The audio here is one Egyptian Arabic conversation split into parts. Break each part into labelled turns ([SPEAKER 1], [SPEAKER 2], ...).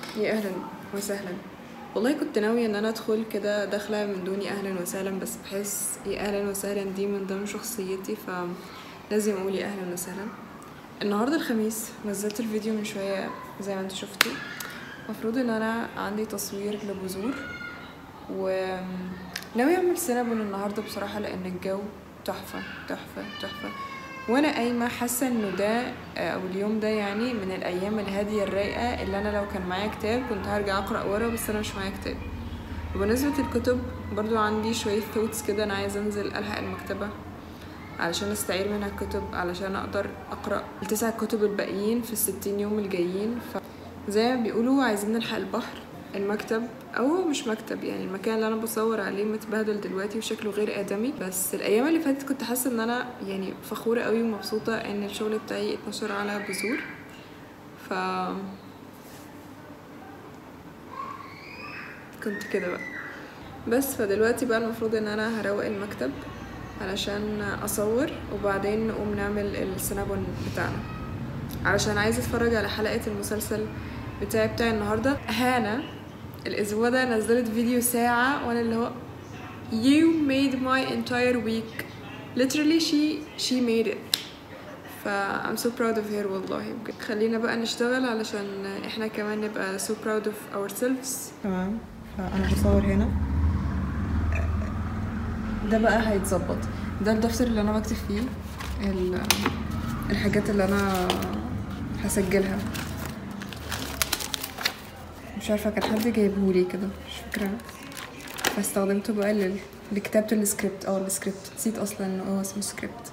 [SPEAKER 1] يا اهلا وسهلا والله كنت ناوية ان انا ادخل كده داخلة من دوني اهلا وسهلا بس بحس يا اهلا وسهلا دي من ضمن شخصيتي فلازم اقول يا اهلا وسهلا النهاردة الخميس نزلت الفيديو من شوية زي ما انتوا شفتوا المفروض ان انا عندي تصوير لبذور و ناوي اعمل سينابون النهارده بصراحة لان الجو تحفة تحفة تحفة وانا قايمة حاسة انه ده او اليوم ده يعني من الايام الهادية الرايقة اللي انا لو كان معايا كتاب كنت هرجع اقرا ورا بس انا مش معايا كتاب وبالنسبة للكتب برضو عندي شوية ثوتس كده انا عايزة انزل الحق المكتبة علشان استعير منها الكتب علشان اقدر اقرا التسع كتب الباقيين في الستين يوم الجايين ف زي ما بيقولوا عايزين نلحق البحر المكتب او هو مش مكتب يعني المكان اللي انا بصور عليه متبهدل دلوقتي وشكله غير ادمي بس الايام اللي فاتت كنت حاسه ان انا يعني فخوره قوي ومبسوطه ان الشغل بتاعي اتنشر على بذور ف كنت كده بقى بس فدلوقتي بقى المفروض ان انا هروق المكتب علشان اصور وبعدين نقوم نعمل السينابون بتاعنا علشان عايزه اتفرج على حلقه المسلسل بتاعي بتاع النهارده هانا الاسبوع ده نزلت فيديو ساعه وانا اللي هو you made my entire week literally she she made it ف I'm so proud of her والله بجد خلينا بقى نشتغل علشان احنا كمان نبقى so proud of ourselves تمام فانا بصور هنا ده بقى هيتظبط ده الدفتر اللي انا بكتب فيه ال- الحاجات اللي انا هسجلها مش عارفه كان حد جايبهولي كده مش فاكره فاستخدمته بقى لل- لكتابه السكريبت اه السكريبت نسيت اصلا انه هو اسمه سكريبت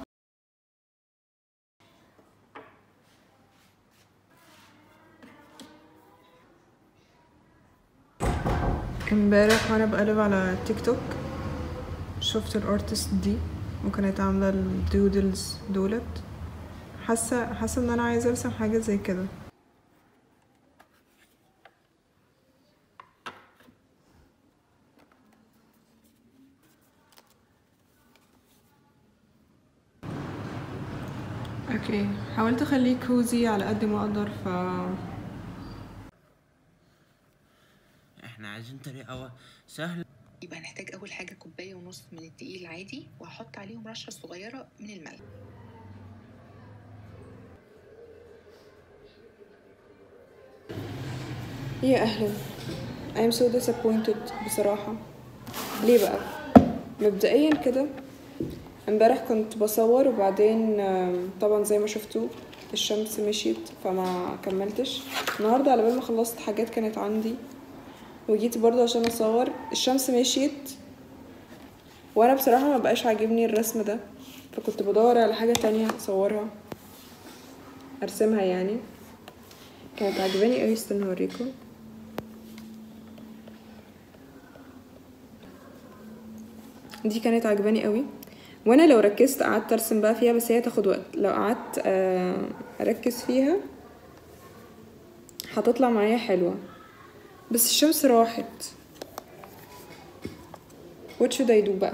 [SPEAKER 1] امبارح وانا بقلب على تيك توك شفت الارتست دي وكانت عامله الدودلز دولت حاسه حاسه ان انا عايزه ارسم حاجه زي كده اوكي حاولت اخليه كوزي على قد ما اقدر ف
[SPEAKER 2] احنا عايزين طريقة سهلة
[SPEAKER 3] يبقى هنحتاج أول حاجة كوباية ونص من الدقيق العادي وهحط عليهم رشة صغيرة من الملح
[SPEAKER 1] يا اهلا I'm so disappointed بصراحة ليه بقى مبدئيا كده امبارح كنت بصور وبعدين آم، طبعا زي ما شفتوا الشمس مشيت فما كملتش النهارده على بال ما خلصت حاجات كانت عندي وجيت برضه عشان اصور الشمس مشيت وانا بصراحة ما بقاش عاجبني الرسم ده فكنت بدور على حاجة تانية اصورها ارسمها يعني كانت عجباني قوي استنى اوريكم دي كانت عجباني قوي وانا لو ركزت قعدت ارسم بقى فيها بس هي تاخد وقت لو قعدت آه، اركز فيها هتطلع معايا حلوة بس الشمس راحت what should I do بقى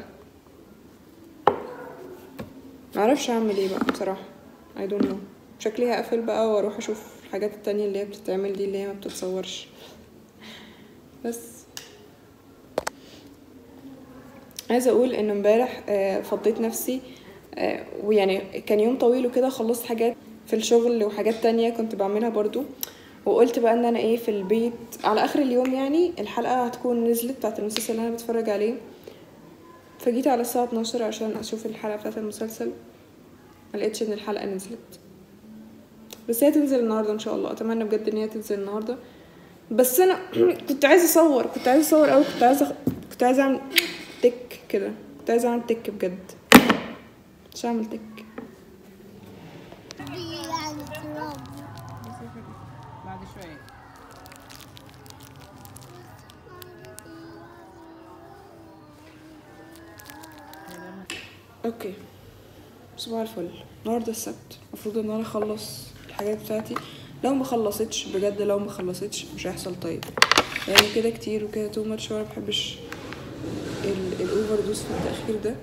[SPEAKER 1] معرفش اعمل ايه بقى بصراحة I don't know شكلي هقفل بقى واروح اشوف الحاجات التانية اللي هي بتتعمل دي اللي هي ما بتتصورش بس عايزه اقول ان امبارح آه، فضيت نفسي آه، ويعني كان يوم طويل وكده خلصت حاجات في الشغل وحاجات تانية كنت بعملها برضو وقلت بقى ان انا ايه في البيت على اخر اليوم يعني الحلقه هتكون نزلت بتاعت المسلسل اللي انا بتفرج عليه فجيت على الساعه 12 عشان اشوف الحلقه بتاعت المسلسل ملقتش ان الحلقه نزلت بس هي تنزل النهارده ان شاء الله اتمنى بجد ان هي تنزل النهارده بس انا كنت عايزه اصور كنت عايزه اصور قوي كنت عايزه كنت عايزه اعمل تك كده كنت عايزه اعمل تك بجد مش هعمل تك
[SPEAKER 2] بعد شوية
[SPEAKER 1] اوكي صباح الفل النهارده السبت المفروض ان انا اخلص الحاجات بتاعتي لو ما خلصتش بجد لو ما خلصتش مش هيحصل طيب يعني كده كتير وكده تو ماتش وانا مبحبش الاوفر دوز في التاخير ده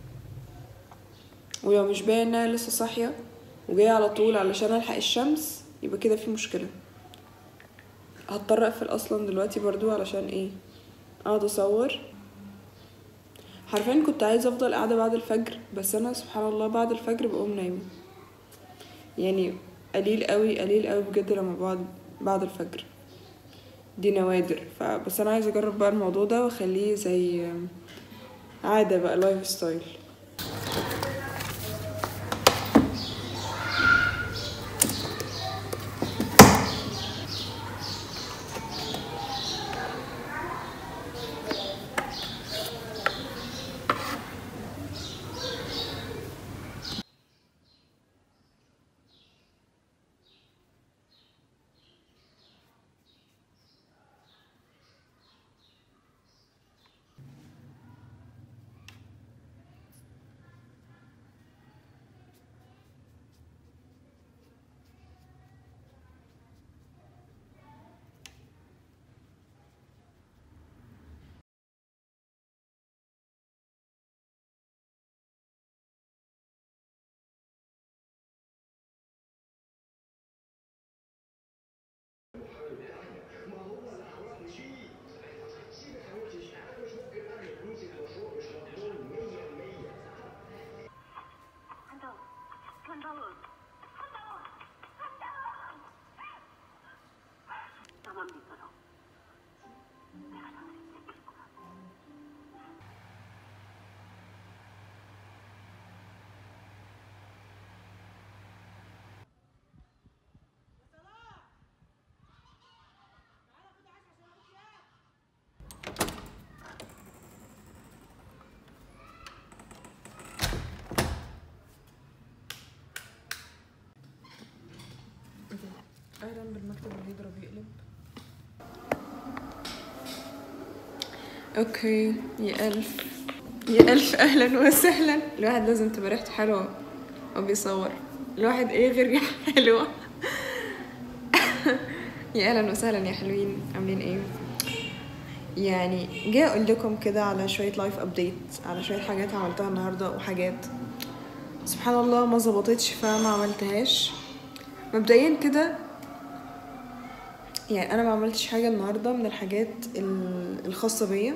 [SPEAKER 1] ولو مش باين انها لسه صاحيه وجايه على طول علشان الحق الشمس يبقى كده في مشكله هضطر اقفل اصلا دلوقتي برضو علشان ايه اقعد اصور حرفيا كنت عايزه افضل قاعده بعد الفجر بس انا سبحان الله بعد الفجر بقوم نايمه يعني قليل قوي قليل قوي بجد لما بقعد بعد الفجر دي نوادر فبس انا عايزه اجرب بقى الموضوع ده واخليه زي عاده بقى لايف ستايل اهلا بالمكتب اللي يضرب يقلب اوكي يا الف يا الف اهلا وسهلا الواحد لازم تبقى ريحته حلوه وهو بيصور الواحد ايه غير ريحه حلوه يا اهلا وسهلا يا حلوين عاملين ايه يعني جاي اقول لكم كده على شويه لايف ابديت على شويه حاجات عملتها النهارده وحاجات سبحان الله ما ظبطتش فما عملتهاش مبدئيا كده يعني انا ما عملتش حاجه النهارده من الحاجات ال- الخاصه بيا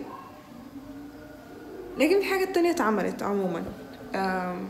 [SPEAKER 1] لكن في حاجات تانية اتعملت عموما آم،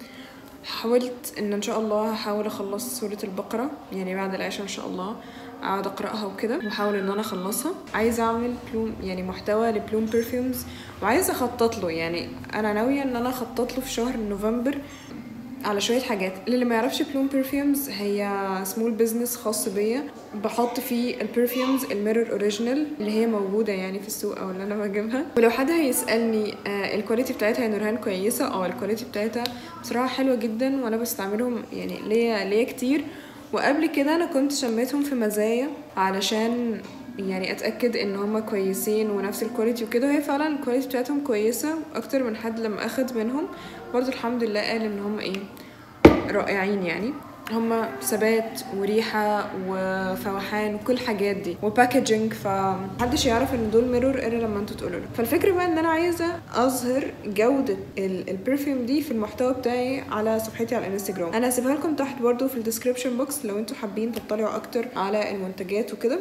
[SPEAKER 1] حاولت ان ان شاء الله هحاول اخلص سورة البقرة يعني بعد العشاء ان شاء الله اقعد اقراها وكده واحاول ان انا اخلصها عايزه اعمل بلوم يعني محتوى لبلوم برفيومز وعايزه اخطط له يعني انا ناويه ان انا اخطط له في شهر نوفمبر على شوية حاجات اللي ما يعرفش بلوم برفيومز هي سمول بزنس خاص بيا بحط فيه البرفيومز الميرور اوريجينال اللي هي موجودة يعني في السوق او اللي انا بجيبها ولو حد هيسألني آه الكواليتي بتاعتها يا نورهان كويسة اه الكواليتي بتاعتها بصراحة حلوة جدا وانا بستعملهم يعني ليا ليا كتير وقبل كده انا كنت شميتهم في مزايا علشان يعني اتاكد ان هما كويسين ونفس الكواليتي وكده وهي فعلا الكواليتي بتاعتهم كويسه اكتر من حد لما اخد منهم برضو الحمد لله قال ان هما ايه رائعين يعني هما ثبات وريحة وفوحان وكل الحاجات دي وباكجينج فمحدش يعرف ان دول ميرور الا لما انتوا تقولوا له فالفكرة بقى ان انا عايزة اظهر جودة ال- البرفيوم دي في المحتوى بتاعي على صفحتي على الانستجرام انا هسيبها لكم تحت برضو في الديسكريبشن بوكس لو انتوا حابين تطلعوا اكتر على المنتجات وكده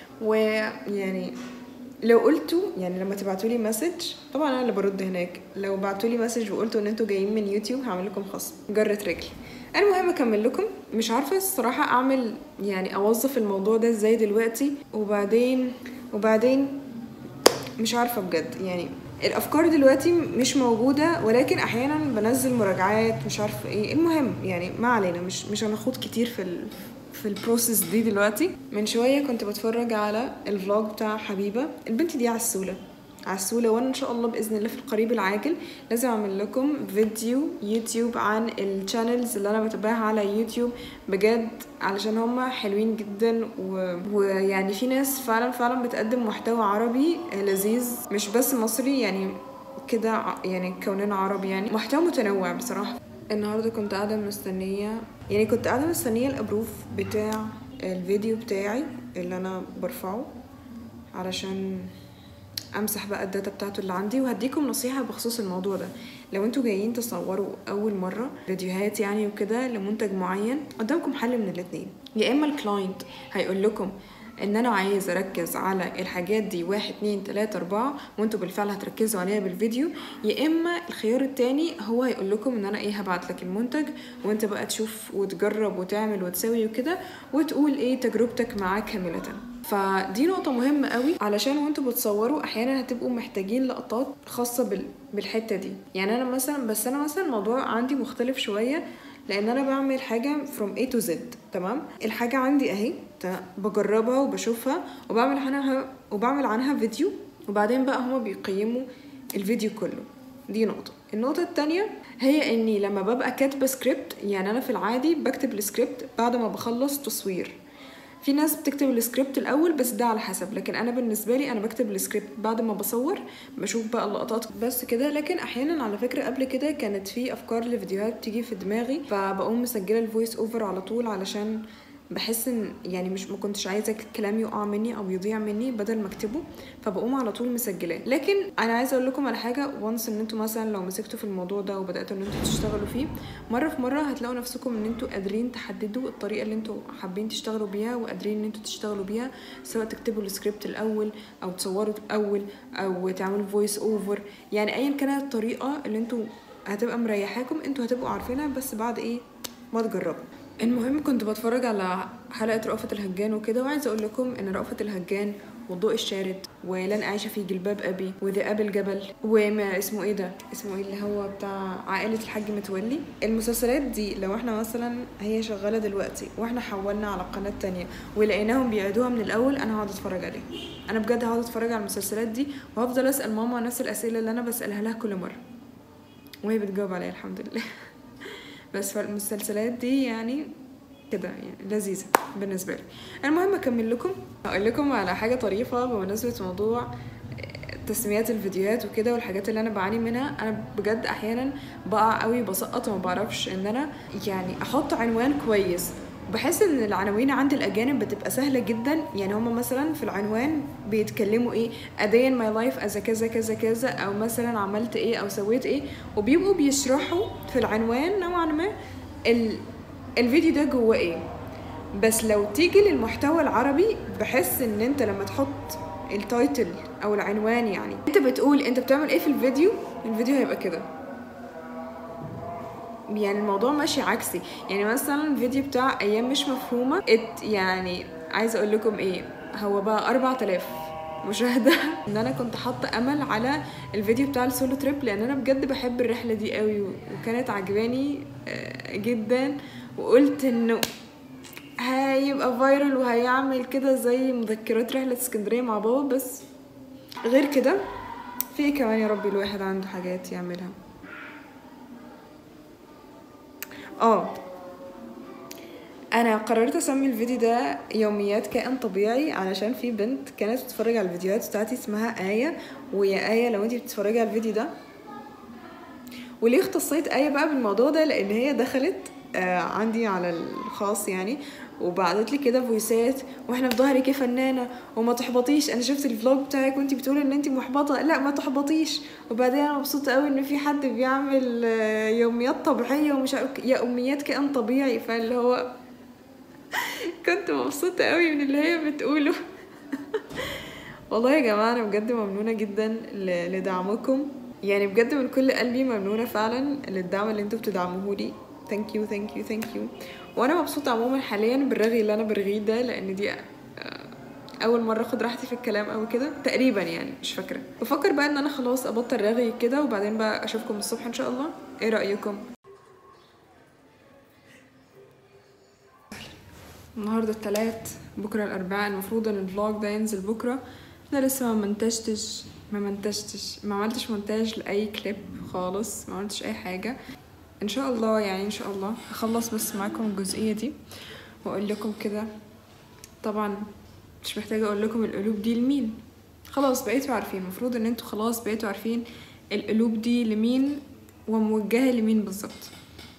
[SPEAKER 1] ويعني لو قلتوا يعني لما تبعتوا لي مسج طبعا انا اللي برد هناك لو بعتوا لي مسج وقلتوا ان انتوا جايين من يوتيوب هعمل لكم خصم جرة رجل المهم اكمل لكم مش عارفه الصراحه اعمل يعني اوظف الموضوع ده ازاي دلوقتي وبعدين وبعدين مش عارفه بجد يعني الافكار دلوقتي مش موجوده ولكن احيانا بنزل مراجعات مش عارفه ايه المهم يعني ما علينا مش مش هنخوض كتير في ال في البروسيس دي دلوقتي من شويه كنت بتفرج على الفلوج بتاع حبيبه البنت دي عسوله عسولة وانا ان شاء الله باذن الله في القريب العاجل لازم اعمل لكم فيديو يوتيوب عن الشانلز اللي انا بتابعها على يوتيوب بجد علشان هما حلوين جدا و... ويعني في ناس فعلا فعلا بتقدم محتوى عربي لذيذ مش بس مصري يعني كده ع- يعني كوننا عرب يعني محتوى متنوع بصراحة النهاردة كنت قاعدة مستنية يعني كنت قاعدة مستنية الابروف بتاع الفيديو بتاعي اللي انا برفعه علشان امسح بقى الداتا بتاعته اللي عندي وهديكم نصيحة بخصوص الموضوع ده لو انتوا جايين تصوروا اول مرة فيديوهات يعني وكده لمنتج معين قدامكم حل من الاتنين يا اما الكلاينت هيقول لكم ان انا عايز اركز على الحاجات دي واحد اتنين تلاتة اربعة وانتوا بالفعل هتركزوا عليها بالفيديو يا اما الخيار التاني هو هيقول لكم ان انا ايه هبعت لك المنتج وانت بقى تشوف وتجرب وتعمل وتسوي وكده وتقول ايه تجربتك معاه كاملة فدي نقطة مهمة قوي علشان وانتوا بتصوروا احيانا هتبقوا محتاجين لقطات خاصة بال... بالحتة دي يعني انا مثلا بس انا مثلا الموضوع عندي مختلف شوية لان انا بعمل حاجة from A to Z تمام الحاجة عندي اهي تمام؟ بجربها وبشوفها وبعمل عنها وبعمل عنها فيديو وبعدين بقى هما بيقيموا الفيديو كله دي نقطة النقطة التانية هي اني لما ببقى كاتبة سكريبت يعني انا في العادي بكتب السكريبت بعد ما بخلص تصوير في ناس بتكتب السكريبت الاول بس ده على حسب لكن انا بالنسبه لي انا بكتب السكريبت بعد ما بصور بشوف بقى اللقطات بس كده لكن احيانا على فكره قبل كده كانت في افكار لفيديوهات بتيجي في دماغي فبقوم مسجله الفويس اوفر على طول علشان بحس ان يعني مش ما كنتش عايزه الكلام يقع مني او يضيع مني بدل ما اكتبه فبقوم على طول مسجلاه لكن انا عايزه اقول لكم على حاجه وانس ان انتوا مثلا لو مسكتوا في الموضوع ده وبداتوا ان انتوا تشتغلوا فيه مره في مره هتلاقوا نفسكم ان انتوا قادرين تحددوا الطريقه اللي انتوا حابين تشتغلوا بيها وقادرين ان انتوا تشتغلوا بيها سواء تكتبوا السكريبت الاول او تصوروا الاول او تعملوا فويس اوفر يعني ايا كانت الطريقه اللي انتوا هتبقى مريحاكم انتوا هتبقوا عارفينها بس بعد ايه ما تجربوا المهم كنت بتفرج على حلقة رأفت الهجان وكده وعايزة أقول لكم إن رأفت الهجان والضوء الشارد ولن أعيش في جلباب أبي وذئاب الجبل وما اسمه إيه ده اسمه إيه اللي هو بتاع عائلة الحاج متولي المسلسلات دي لو إحنا مثلا هي شغالة دلوقتي وإحنا حولنا على قناة تانية ولقيناهم بيعيدوها من الأول أنا هقعد أتفرج عليها أنا بجد هقعد أتفرج على المسلسلات دي وهفضل أسأل ماما نفس الأسئلة اللي أنا بسألها لها كل مرة وهي بتجاوب عليا الحمد لله بس فالمسلسلات دي يعني كده يعني لذيذة بالنسبة لي المهم أكمل لكم أقول لكم على حاجة طريفة بمناسبة موضوع تسميات الفيديوهات وكده والحاجات اللي انا بعاني منها انا بجد احيانا بقع قوي بسقط وما بعرفش ان انا يعني احط عنوان كويس بحس ان العناوين عند الاجانب بتبقى سهله جدا يعني هما مثلا في العنوان بيتكلموا ايه a day in my life as كذا كذا كذا او مثلا عملت ايه او سويت ايه وبيبقوا بيشرحوا في العنوان نوعا ما ال... الفيديو ده جواه ايه بس لو تيجي للمحتوى العربي بحس ان انت لما تحط التايتل او العنوان يعني انت بتقول انت بتعمل ايه في الفيديو الفيديو هيبقى كده يعني الموضوع ماشي عكسي يعني مثلا الفيديو بتاع ايام مش مفهومه ات يعني عايزه اقول لكم ايه هو بقى 4000 مشاهدة ان انا كنت حاطة امل على الفيديو بتاع السولو تريب لان انا بجد بحب الرحلة دي قوي وكانت عجباني جدا وقلت انه هيبقى فايرال وهيعمل كده زي مذكرات رحلة اسكندرية مع بابا بس غير كده في كمان يا ربي الواحد عنده حاجات يعملها اه انا قررت اسمي الفيديو ده يوميات كائن طبيعي علشان في بنت كانت بتتفرج على الفيديوهات بتاعتي اسمها آية ويا آية لو انتي بتتفرجي على الفيديو ده وليه اختصيت آية بقى بالموضوع ده لان هي دخلت آه عندي على الخاص يعني وبعتت لي كده فويسات واحنا في ظهرك يا فنانه وما تحبطيش انا شفت الفلوج بتاعك وانت بتقولي ان انت محبطه لا ما تحبطيش وبعدين انا مبسوطه قوي ان في حد بيعمل يوميات طبيعيه ومش يا امنيات كائن طبيعي فاللي هو كنت مبسوطه قوي من اللي هي بتقوله والله يا جماعه انا بجد ممنونه جدا لدعمكم يعني بجد من كل قلبي ممنونه فعلا للدعم اللي انتوا بتدعموه لي ثانك يو ثانك يو ثانك يو وانا مبسوطه عموما حاليا بالرغي اللي انا برغيه ده لان دي اول مره اخد راحتي في الكلام او كده تقريبا يعني مش فاكره بفكر بقى ان انا خلاص ابطل رغي كده وبعدين بقى اشوفكم الصبح ان شاء الله ايه رايكم النهارده التلات بكره الاربعاء المفروض ان الفلوج ده ينزل بكره انا لسه ما منتجتش ما منتجتش ما عملتش مونتاج لاي كليب خالص ما عملتش اي حاجه ان شاء الله يعني ان شاء الله هخلص بس معاكم الجزئيه دي واقول لكم كده طبعا مش محتاجه اقول لكم القلوب دي لمين خلاص بقيتوا عارفين المفروض ان انتوا خلاص بقيتوا عارفين القلوب دي لمين وموجهه لمين بالظبط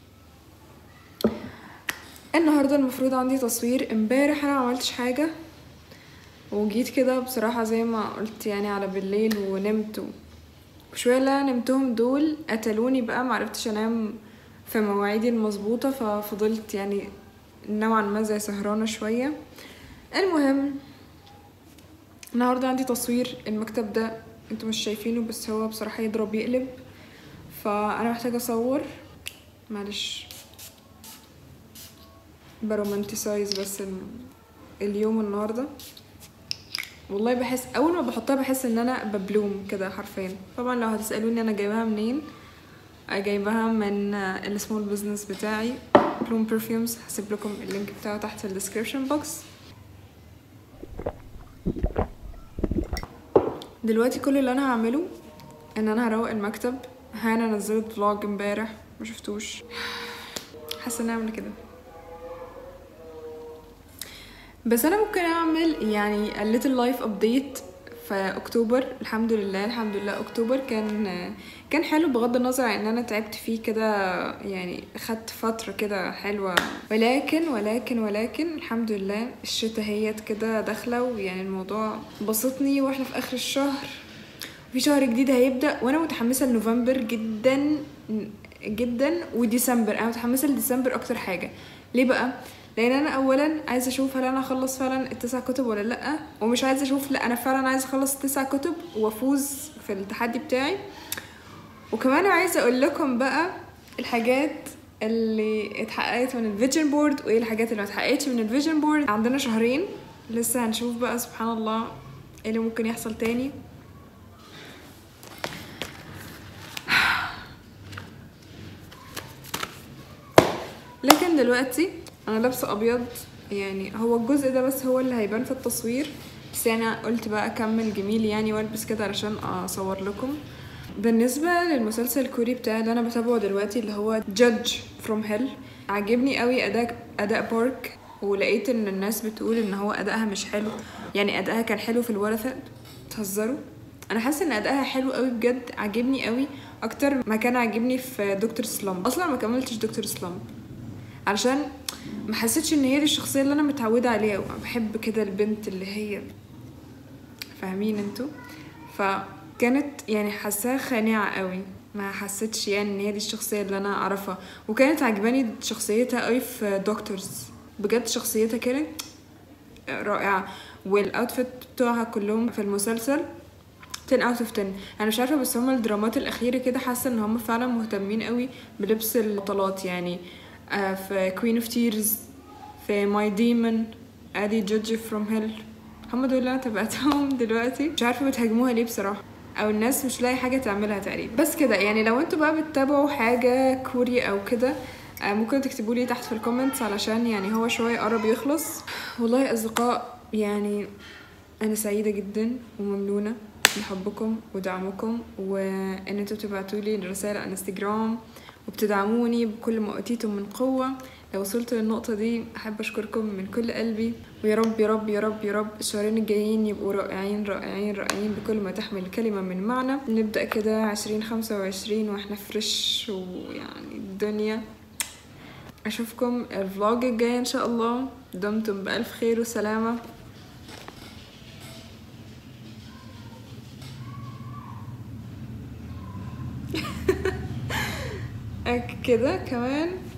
[SPEAKER 1] النهارده المفروض عندي تصوير امبارح انا معملتش حاجه وجيت كده بصراحه زي ما قلت يعني على بالليل ونمت وشويه اللي انا نمتهم دول قتلوني بقى معرفتش انام في مواعيدي المظبوطه ففضلت يعني نوعا ما زي سهرانه شويه المهم النهارده عندي تصوير المكتب ده انتوا مش شايفينه بس هو بصراحة يضرب يقلب فانا محتاجة اصور معلش برومانتسايز بس ال- اليوم النهارده والله بحس اول ما بحطها بحس ان انا ببلوم كده حرفيا طبعا لو هتسالوني انا جايباها منين جايباها من السمول بزنس بتاعي بلوم برفيومز هسيب لكم اللينك بتاعه تحت في الديسكريبشن بوكس دلوقتي كل اللي انا هعمله ان انا هروق المكتب هانا نزلت فلوج امبارح ما شفتوش حاسه ان اعمل كده بس انا ممكن اعمل يعني a little life update في اكتوبر الحمد لله الحمد لله اكتوبر كان كان حلو بغض النظر عن ان انا تعبت فيه كده يعني خدت فترة كده حلوة ولكن ولكن ولكن الحمد لله الشتا هيت كده داخلة ويعني الموضوع بسطني واحنا في اخر الشهر في شهر جديد هيبدأ وانا متحمسة لنوفمبر جدا جدا وديسمبر انا متحمسة لديسمبر اكتر حاجة ليه بقى لان انا اولا عايزه اشوف هل انا اخلص فعلا التسع كتب ولا لا ومش عايزه اشوف لا انا فعلا عايزه اخلص التسع كتب وافوز في التحدي بتاعي وكمان عايزه اقول لكم بقى الحاجات اللي اتحققت من الفيجن بورد وايه الحاجات اللي ما اتحققتش من الفيجن بورد عندنا شهرين لسه هنشوف بقى سبحان الله ايه اللي ممكن يحصل تاني لكن دلوقتي انا لابسه ابيض يعني هو الجزء ده بس هو اللي هيبان في التصوير بس يعني قلت بقى اكمل جميل يعني والبس كده علشان اصور لكم بالنسبة للمسلسل الكوري بتاعي اللي انا بتابعه دلوقتي اللي هو جادج فروم هيل عجبني قوي اداء اداء بارك ولقيت ان الناس بتقول ان هو ادائها مش حلو يعني ادائها كان حلو في الورثة تهزروا انا حاسه ان ادائها حلو قوي بجد عجبني قوي اكتر ما كان عاجبني في دكتور سلام اصلا ما كملتش دكتور سلام علشان ما حسيتش ان هي دي الشخصيه اللي انا متعوده عليها بحب كده البنت اللي هي فاهمين انتوا فكانت يعني حاساها خانعه قوي ما حسيتش يعني ان هي دي الشخصيه اللي انا اعرفها وكانت عجباني شخصيتها قوي في دكتورز بجد شخصيتها كانت رائعه والاوتفيت بتوعها كلهم في المسلسل 10 out of 10 انا مش عارفه بس هما الدرامات الاخيره كده حاسه ان هما فعلا مهتمين قوي بلبس البطلات يعني آه في كوين اوف تيرز في ماي ديمون ادي جادج فروم هيل هم دول اللي انا تابعتهم دلوقتي مش عارفه بتهاجموها ليه بصراحه او الناس مش لاقي حاجه تعملها تقريبا بس كده يعني لو انتوا بقى بتتابعوا حاجه كوري او كده آه ممكن تكتبوا لي تحت في الكومنتس علشان يعني هو شويه قرب يخلص والله يا اصدقاء يعني انا سعيده جدا وممنونه بحبكم ودعمكم وان انتوا بتبعتوا لي رسائل على انستجرام وبتدعموني بكل ما اوتيتم من قوه لو وصلت للنقطة دي أحب أشكركم من كل قلبي ويا رب يا رب يا رب يا رب الشهرين الجايين يبقوا رائعين رائعين رائعين بكل ما تحمل الكلمة من معنى نبدأ كده عشرين خمسة وعشرين وإحنا فريش ويعني الدنيا أشوفكم الفلوج الجاي إن شاء الله دمتم بألف خير وسلامة كده كمان